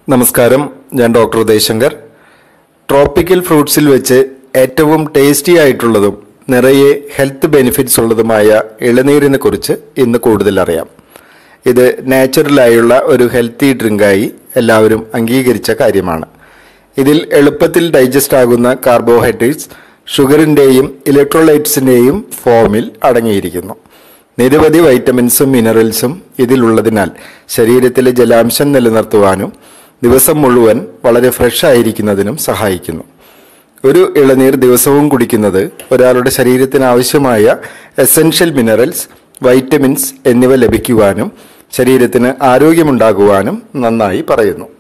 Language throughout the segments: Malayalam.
നമസ്കാരം ഞാൻ ഡോക്ടർ ഉദയശങ്കർ ട്രോപ്പിക്കൽ ഫ്രൂട്ട്സിൽ വെച്ച് ഏറ്റവും ടേസ്റ്റി ആയിട്ടുള്ളതും നിറയെ ഹെൽത്ത് ബെനിഫിറ്റ്സ് ഉള്ളതുമായ ഇളനീരിനെ കുറിച്ച് ഇന്ന് കൂടുതൽ അറിയാം ഇത് നാച്ചുറലായുള്ള ഒരു ഹെൽത്തി ഡ്രിങ്കായി എല്ലാവരും അംഗീകരിച്ച കാര്യമാണ് ഇതിൽ എളുപ്പത്തിൽ ഡൈജസ്റ്റ് ആകുന്ന കാർബോഹൈഡ്രേറ്റ്സ് ഷുഗറിൻ്റെയും ഇലക്ട്രോലൈറ്റ്സിൻ്റെയും ഫോമിൽ അടങ്ങിയിരിക്കുന്നു നിരവധി വൈറ്റമിൻസും മിനറൽസും ഇതിലുള്ളതിനാൽ ശരീരത്തിലെ ജലാംശം നിലനിർത്തുവാനും ദിവസം മുഴുവൻ വളരെ ഫ്രഷ് ആയിരിക്കുന്നതിനും സഹായിക്കുന്നു ഒരു ഇളനീർ ദിവസവും കുടിക്കുന്നത് ഒരാളുടെ ശരീരത്തിന് ആവശ്യമായ എസെൻഷ്യൽ മിനറൽസ് വൈറ്റമിൻസ് എന്നിവ ലഭിക്കുവാനും ശരീരത്തിന് ആരോഗ്യമുണ്ടാകുവാനും നന്നായി പറയുന്നു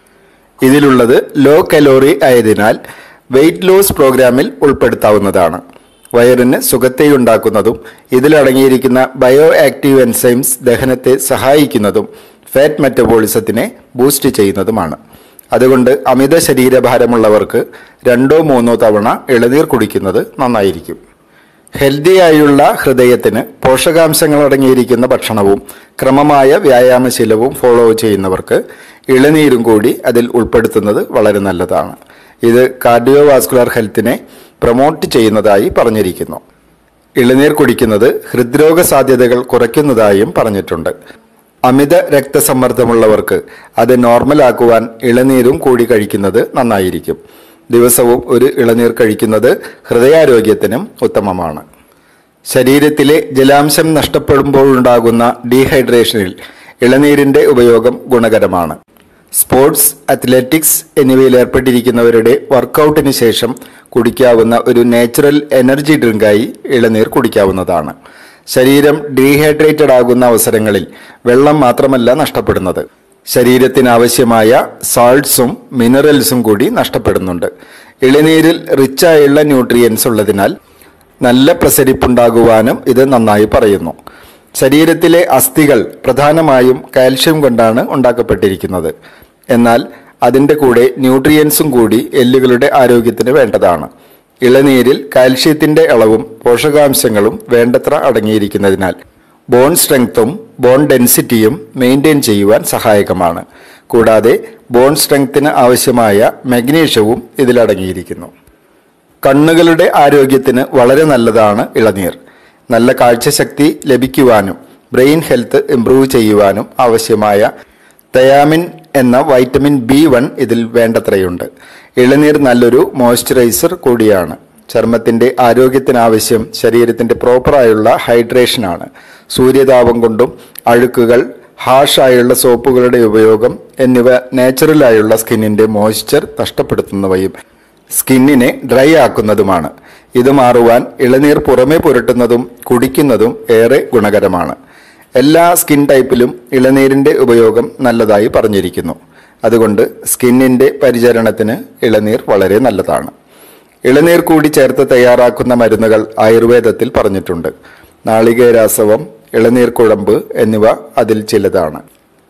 ഇതിലുള്ളത് ലോ കലോറി ആയതിനാൽ വെയിറ്റ് ലോസ് പ്രോഗ്രാമിൽ ഉൾപ്പെടുത്താവുന്നതാണ് വയറിന് സുഖത്തെയുണ്ടാക്കുന്നതും ഇതിലടങ്ങിയിരിക്കുന്ന ബയോ ആക്റ്റീവ് എൻസൈംസ് ദഹനത്തെ സഹായിക്കുന്നതും ഫാറ്റ് മെറ്റബോളിസത്തിനെ ബൂസ്റ്റ് ചെയ്യുന്നതുമാണ് അതുകൊണ്ട് അമിത ശരീരഭാരമുള്ളവർക്ക് രണ്ടോ മൂന്നോ തവണ ഇളനീർ കുടിക്കുന്നത് നന്നായിരിക്കും ഹെൽത്തിയായുള്ള ഹൃദയത്തിന് പോഷകാംശങ്ങൾ അടങ്ങിയിരിക്കുന്ന ഭക്ഷണവും ക്രമമായ വ്യായാമശീലവും ഫോളോ ചെയ്യുന്നവർക്ക് ഇളനീരും കൂടി അതിൽ ഉൾപ്പെടുത്തുന്നത് വളരെ നല്ലതാണ് ഇത് കാർഡിയോവാസ്കുലർ ഹെൽത്തിനെ പ്രൊമോട്ട് ചെയ്യുന്നതായി പറഞ്ഞിരിക്കുന്നു ഇളനീർ കുടിക്കുന്നത് ഹൃദ്രോഗ സാധ്യതകൾ കുറയ്ക്കുന്നതായും പറഞ്ഞിട്ടുണ്ട് അമിത രക്തസമ്മർദ്ദമുള്ളവർക്ക് അത് നോർമലാക്കുവാൻ ഇളനീരും കൂടി കഴിക്കുന്നത് നന്നായിരിക്കും ദിവസവും ഒരു ഇളനീർ കഴിക്കുന്നത് ഹൃദയാരോഗ്യത്തിനും ഉത്തമമാണ് ശരീരത്തിലെ ജലാംശം നഷ്ടപ്പെടുമ്പോഴുണ്ടാകുന്ന ഡീഹൈഡ്രേഷനിൽ ഇളനീരിന്റെ ഉപയോഗം ഗുണകരമാണ് സ്പോർട്സ് അത്ലറ്റിക്സ് എന്നിവയിൽ ഏർപ്പെട്ടിരിക്കുന്നവരുടെ വർക്കൗട്ടിന് ശേഷം കുടിക്കാവുന്ന ഒരു നാച്ചുറൽ എനർജി ഡ്രിങ്കായി ഇളനീർ കുടിക്കാവുന്നതാണ് ശരീരം ഡീഹൈഡ്രേറ്റഡ് ആകുന്ന അവസരങ്ങളിൽ വെള്ളം മാത്രമല്ല നഷ്ടപ്പെടുന്നത് ശരീരത്തിനാവശ്യമായ സാൾട്ട്സും മിനറൽസും കൂടി നഷ്ടപ്പെടുന്നുണ്ട് ഇളനീരിൽ റിച്ചായുള്ള ന്യൂട്രിയൻസ് ഉള്ളതിനാൽ നല്ല പ്രസരിപ്പുണ്ടാകുവാനും ഇത് നന്നായി പറയുന്നു ശരീരത്തിലെ അസ്ഥികൾ പ്രധാനമായും കാൽഷ്യം കൊണ്ടാണ് ഉണ്ടാക്കപ്പെട്ടിരിക്കുന്നത് എന്നാൽ അതിൻ്റെ കൂടെ ന്യൂട്രിയൻസും കൂടി എല്ലുകളുടെ ആരോഗ്യത്തിന് വേണ്ടതാണ് ഇളനീരിൽ കാൽഷ്യത്തിന്റെ അളവും പോഷകാംശങ്ങളും വേണ്ടത്ര അടങ്ങിയിരിക്കുന്നതിനാൽ ബോൺ സ്ട്രെങ്ത്തും ബോൺ ഡെൻസിറ്റിയും മെയിൻറ്റെയിൻ ചെയ്യുവാൻ സഹായകമാണ് കൂടാതെ ബോൺ സ്ട്രെങ്ത്തിന് ആവശ്യമായ മഗ്നീഷ്യവും ഇതിലടങ്ങിയിരിക്കുന്നു കണ്ണുകളുടെ ആരോഗ്യത്തിന് വളരെ നല്ലതാണ് ഇളനീർ നല്ല കാഴ്ചശക്തി ലഭിക്കുവാനും ബ്രെയിൻ ഹെൽത്ത് ഇംപ്രൂവ് ചെയ്യുവാനും ആവശ്യമായ തയാമിൻ എന്ന വൈറ്റമിൻ ബി വൺ ഇതിൽ വേണ്ടത്രയുണ്ട് ഇളനീർ നല്ലൊരു മോയ്സ്ചറൈസർ കൂടിയാണ് ചർമ്മത്തിന്റെ ആരോഗ്യത്തിനാവശ്യം ശരീരത്തിന്റെ പ്രോപ്പറായുള്ള ഹൈഡ്രേഷനാണ് സൂര്യതാപം കൊണ്ടും അഴുക്കുകൾ ഹാഷായുള്ള സോപ്പുകളുടെ ഉപയോഗം എന്നിവ നാച്ചുറലായുള്ള സ്കിന്നിന്റെ മോയ്സ്ചർ നഷ്ടപ്പെടുത്തുന്നവയും സ്കിന്നിനെ ഡ്രൈ ആക്കുന്നതുമാണ് ഇത് മാറുവാൻ ഇളനീർ പുറമെ പുരട്ടുന്നതും കുടിക്കുന്നതും ഏറെ ഗുണകരമാണ് എല്ലാ സ്കിൻ ടൈപ്പിലും ഇളനീരിന്റെ ഉപയോഗം നല്ലതായി പറഞ്ഞിരിക്കുന്നു അതുകൊണ്ട് സ്കിന്നിന്റെ പരിചരണത്തിന് ഇളനീർ വളരെ നല്ലതാണ് ഇളനീർ കൂടി ചേർത്ത് തയ്യാറാക്കുന്ന മരുന്നുകൾ ആയുർവേദത്തിൽ പറഞ്ഞിട്ടുണ്ട് നാളികേരാസവം ഇളനീർ കുഴമ്പ് എന്നിവ അതിൽ ചിലതാണ്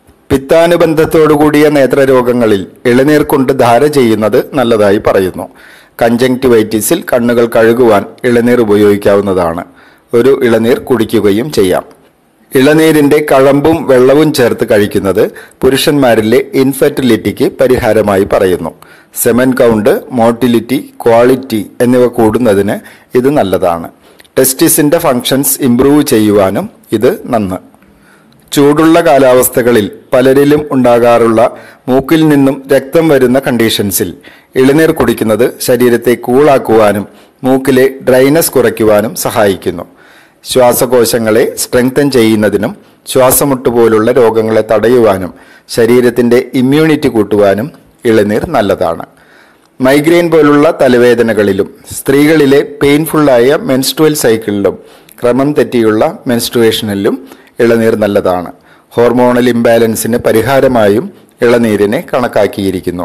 പിത്താനുബന്ധത്തോടുകൂടിയ നേത്രരോഗങ്ങളിൽ ഇളനീർ കൊണ്ട് ധാര ചെയ്യുന്നത് നല്ലതായി പറയുന്നു കഞ്ചങ്ക്ടിവൈറ്റിസിൽ കണ്ണുകൾ കഴുകുവാൻ ഇളനീർ ഉപയോഗിക്കാവുന്നതാണ് ഒരു ഇളനീർ കുടിക്കുകയും ചെയ്യാം ഇളനീരിന്റെ കഴമ്പും വെള്ളവും ചേർത്ത് കഴിക്കുന്നത് പുരുഷന്മാരിലെ ഇൻഫെർട്ടിലിറ്റിക്ക് പരിഹാരമായി പറയുന്നു സെമൻ കൗണ്ട് മോട്ടിലിറ്റി ക്വാളിറ്റി എന്നിവ കൂടുന്നതിന് ഇത് നല്ലതാണ് ടെസ്റ്റിസിന്റെ ഫങ്ഷൻസ് ഇംപ്രൂവ് ചെയ്യുവാനും ഇത് നന്ന് ചൂടുള്ള കാലാവസ്ഥകളിൽ പലരിലും ഉണ്ടാകാറുള്ള മൂക്കിൽ നിന്നും രക്തം വരുന്ന കണ്ടീഷൻസിൽ ഇളനീർ കുടിക്കുന്നത് ശരീരത്തെ കൂളാക്കുവാനും മൂക്കിലെ ഡ്രൈനസ് കുറയ്ക്കുവാനും സഹായിക്കുന്നു ശ്വാസകോശങ്ങളെ സ്ട്രെങ്തൻ ചെയ്യുന്നതിനും ശ്വാസമുട്ട് പോലുള്ള രോഗങ്ങളെ തടയുവാനും ശരീരത്തിന്റെ ഇമ്മ്യൂണിറ്റി കൂട്ടുവാനും ഇളനീർ നല്ലതാണ് മൈഗ്രെയിൻ പോലുള്ള തലവേദനകളിലും സ്ത്രീകളിലെ പെയിൻഫുള്ളായ മെൻസ്ട്രുവൽ സൈക്കിളിലും ക്രമം തെറ്റിയുള്ള മെൻസ്ട്രുവേഷനിലും ഇളനീർ നല്ലതാണ് ഹോർമോണൽ ഇംബാലൻസിന് പരിഹാരമായും ഇളനീരിനെ കണക്കാക്കിയിരിക്കുന്നു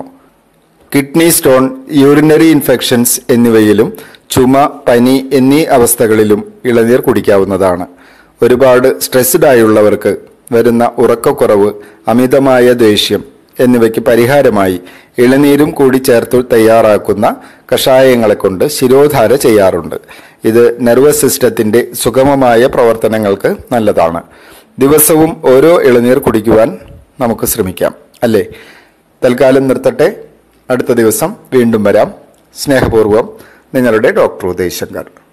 കിഡ്നി സ്റ്റോൺ യൂറിനറി ഇൻഫെക്ഷൻസ് എന്നിവയിലും ചുമ പനി എന്നീ അവസ്ഥകളിലും ഇളനീർ കുടിക്കാവുന്നതാണ് ഒരുപാട് സ്ട്രെസ്ഡ് ആയുള്ളവർക്ക് വരുന്ന ഉറക്കക്കുറവ് അമിതമായ ദേഷ്യം എന്നിവയ്ക്ക് പരിഹാരമായി ഇളനീരും കൂടി ചേർത്ത് തയ്യാറാക്കുന്ന കഷായങ്ങളെ കൊണ്ട് ശിരോധാര ചെയ്യാറുണ്ട് ഇത് നെർവസ് സിസ്റ്റത്തിന്റെ സുഗമമായ പ്രവർത്തനങ്ങൾക്ക് നല്ലതാണ് ദിവസവും ഓരോ ഇളനീർ കുടിക്കുവാൻ നമുക്ക് ശ്രമിക്കാം അല്ലേ തൽക്കാലം നിർത്തട്ടെ അടുത്ത ദിവസം വീണ്ടും വരാം സ്നേഹപൂർവ്വം നിങ്ങളുടെ ഡോക്ടർ ഉദയശങ്കർ